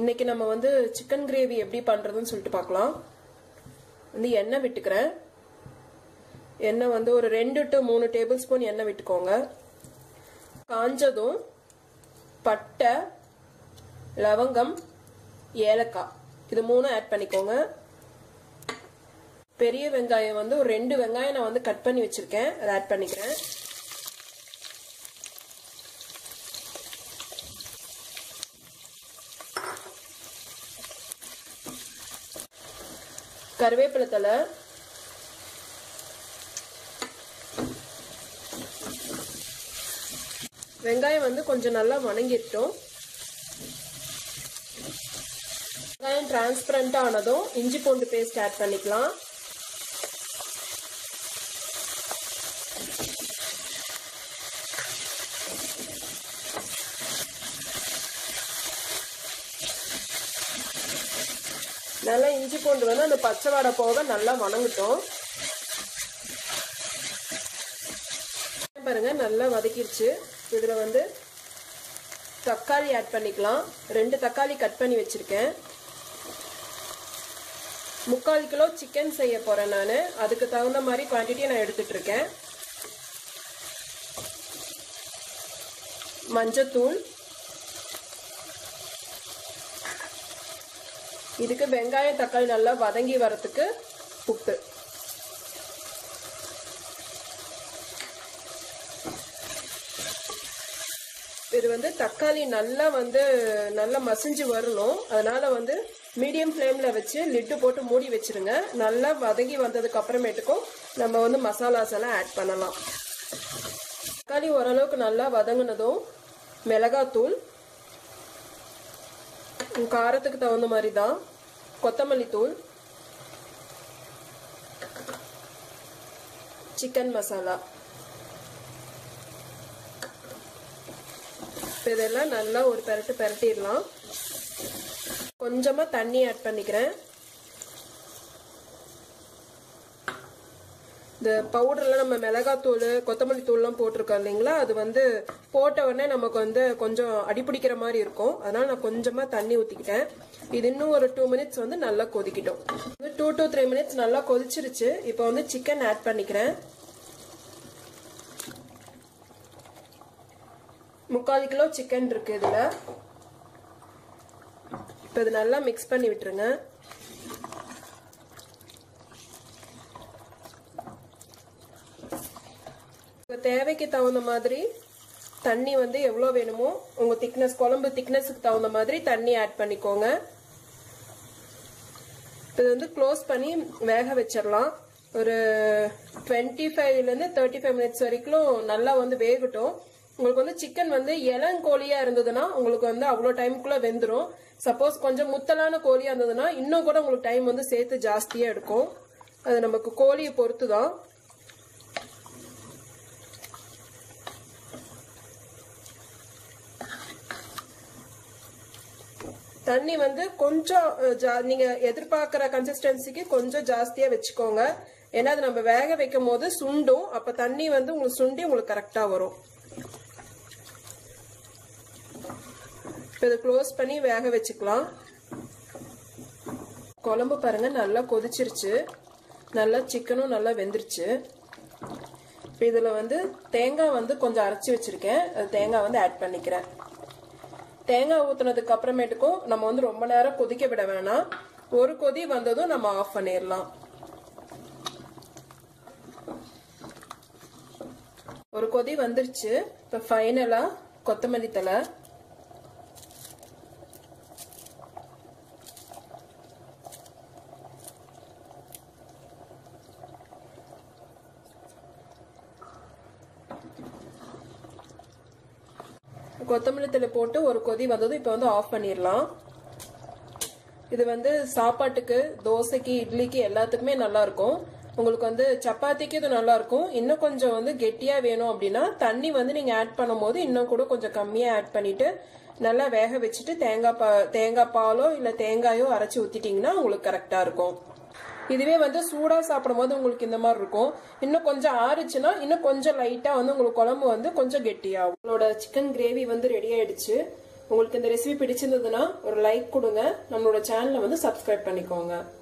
இன்னைக்கு நம்ம வந்து சிக்கன் கிரேவி எப்படி பண்றதுன்னு சொல்லிட்டு பார்க்கலாம் வந்து எண்ணெய் விட்டுக்கிறேன் எண்ணெய் வந்து ஒரு ரெண்டு டு மூணு டேபிள் ஸ்பூன் எண்ணெய் விட்டுக்கோங்க காஞ்சதும் பட்டை லவங்கம் ஏலக்காய் இது மூணும் ஆட் பண்ணிக்கோங்க பெரிய வெங்காயம் வந்து ஒரு ரெண்டு வெங்காயம் நான் வந்து கட் பண்ணி வச்சிருக்கேன் அதை ஆட் பண்ணிக்கிறேன் கருவேப்பிலை தலை வெங்காயம் வந்து கொஞ்சம் நல்லா வணங்கிட்டோம் வெங்காயம் டிரான்ஸ்பரண்ட் ஆனதும் இஞ்சி பூண்டு பேஸ்ட் ஆட் பண்ணிக்கலாம் நல்லா இஞ்சி பூண்டு வந்து அந்த பச்சை வாடை போக நல்லா வணங்கட்டும் பாருங்க நல்லா வதக்கிடுச்சு இதுல வந்து தக்காளி ஆட் பண்ணிக்கலாம் ரெண்டு தக்காளி கட் பண்ணி வச்சிருக்கேன் முக்கால் கிலோ சிக்கன் செய்ய போறேன் நான் அதுக்கு தகுந்த மாதிரி குவான்டிட்டியை நான் எடுத்துட்டு இருக்கேன் மஞ்சத்தூள் இதுக்கு வெங்காயம் தக்காளி நல்லா வதங்கி வரத்துக்கு உப்பு இது வந்து தக்காளி நல்லா வந்து நல்லா மசிஞ்சு வரணும் அதனால வந்து மீடியம் ஃப்ளேம்ல வச்சு லிட்டு போட்டு மூடி வச்சிருங்க நல்லா வதங்கி வந்ததுக்கு அப்புறமேட்டுக்கும் நம்ம வந்து மசாலாஸ் எல்லாம் ஆட் பண்ணலாம் தக்காளி ஓரளவுக்கு நல்லா வதங்கினதும் மிளகாத்தூள் காரத்துக்கு தகுந்த மாதிரி தான் கொத்தமல்லி தூள் சிக்கன் மசாலா இதெல்லாம் நல்லா ஒரு பெரட்டு பெரட்டிடலாம் கொஞ்சமா தண்ணி ஆட் பண்ணிக்கிறேன் இந்த பவுடர்ல நம்ம மிளகாத்தூள் கொத்தமல்லி தூள்லாம் போட்டிருக்கோம் இல்லைங்களா அது வந்து போட்ட உடனே நமக்கு வந்து கொஞ்சம் அடிப்பிடிக்கிற மாதிரி இருக்கும் அதனால நான் கொஞ்சமா தண்ணி ஊத்திக்கிட்டேன் இது இன்னும் ஒரு டூ மினிட்ஸ் வந்து நல்லா கொதிக்கிட்டோம் டூ டு த்ரீ மினிட்ஸ் நல்லா கொதிச்சிருச்சு இப்போ வந்து சிக்கன் ஆட் பண்ணிக்கிறேன் முக்கால் கிலோ சிக்கன் இருக்கு இதுல இப்போ இது நல்லா மிக்ஸ் பண்ணி விட்டுருங்க உங்கள் தேவைக்கு தகுந்த மாதிரி தண்ணி வந்து எவ்வளோ வேணுமோ உங்கள் திக்னஸ் குழம்பு திக்னஸுக்கு தகுந்த மாதிரி தண்ணி ஆட் பண்ணிக்கோங்க இது வந்து க்ளோஸ் பண்ணி வேக வச்சிடலாம் ஒரு டுவெண்ட்டி ஃபைவ்லேருந்து தேர்ட்டி ஃபைவ் மினிட்ஸ் வரைக்கும் நல்லா வந்து வேகட்டும் உங்களுக்கு வந்து சிக்கன் வந்து இளங்கோழியா இருந்ததுன்னா உங்களுக்கு வந்து அவ்வளோ டைமுக்குள்ள வெந்துடும் சப்போஸ் கொஞ்சம் முத்தலான கோழியா இருந்ததுன்னா இன்னும் கூட உங்களுக்கு டைம் வந்து சேர்த்து ஜாஸ்தியாக எடுக்கும் அது நமக்கு கோழியை பொறுத்து தான் தண்ணி வந்து கொஞ்சம் நீங்க எதிர்பார்க்கிற கன்சிஸ்டன்சிக்கு கொஞ்சம் ஜாஸ்தியா வச்சுக்கோங்க ஏன்னா அது நம்ம வேக வைக்கும் போது சுண்டும் அப்ப தண்ணி வந்து உங்களுக்கு சுண்டி உங்களுக்கு கரெக்டா வரும் இப்போ இதை க்ளோஸ் பண்ணி வேக வச்சுக்கலாம் குழம்பு பாருங்க நல்லா கொதிச்சிருச்சு நல்லா சிக்கனும் நல்லா வெந்துருச்சு இப்போ இதில் வந்து தேங்காய் வந்து கொஞ்சம் அரைச்சி வச்சிருக்கேன் அது தேங்காய் வந்து ஆட் பண்ணிக்கிறேன் தேங்காய் ஊற்றுனதுக்கு அப்புறமேட்டுக்கும் நம்ம வந்து ரொம்ப நேரம் கொதிக்க விட வேணாம் ஒரு கொதி வந்ததும் நம்ம ஆஃப் பண்ணிடலாம் ஒரு கொதி வந்துருச்சு இப்போ ஃபைனலாக கொத்தமல்லி தலை கொத்தமல்லி தலை போட்டு ஒரு கொதி வந்ததும் இப்போ வந்து ஆஃப் பண்ணிடலாம் இது வந்து சாப்பாட்டுக்கு தோசைக்கு இட்லிக்கு எல்லாத்துக்குமே நல்லா இருக்கும் உங்களுக்கு வந்து சப்பாத்திக்கு இது நல்லா இருக்கும் இன்னும் கொஞ்சம் வந்து கெட்டியா வேணும் அப்படின்னா தண்ணி வந்து நீங்க ஆட் பண்ணும் போது இன்னும் கூட கொஞ்சம் கம்மியா ஆட் பண்ணிட்டு நல்லா வேக வச்சுட்டு தேங்காய் பா தேங்காய் பாலோ இல்ல தேங்காயோ அரைச்சி ஊத்திட்டீங்கன்னா உங்களுக்கு கரெக்டா இருக்கும் இதுவே வந்து சூடா சாப்பிடும் போது உங்களுக்கு இந்த மாதிரி இருக்கும் இன்னும் கொஞ்சம் ஆறுச்சுன்னா இன்னும் கொஞ்சம் லைட்டா வந்து உங்களுக்கு குழம்பு வந்து கொஞ்சம் கெட்டியாகும் உங்களோட சிக்கன் கிரேவி வந்து ரெடி ஆயிடுச்சு உங்களுக்கு இந்த ரெசிபி பிடிச்சிருந்ததுன்னா ஒரு லைக் கொடுங்க நம்மளோட சேனலை வந்து சப்ஸ்கிரைப் பண்ணிக்கோங்க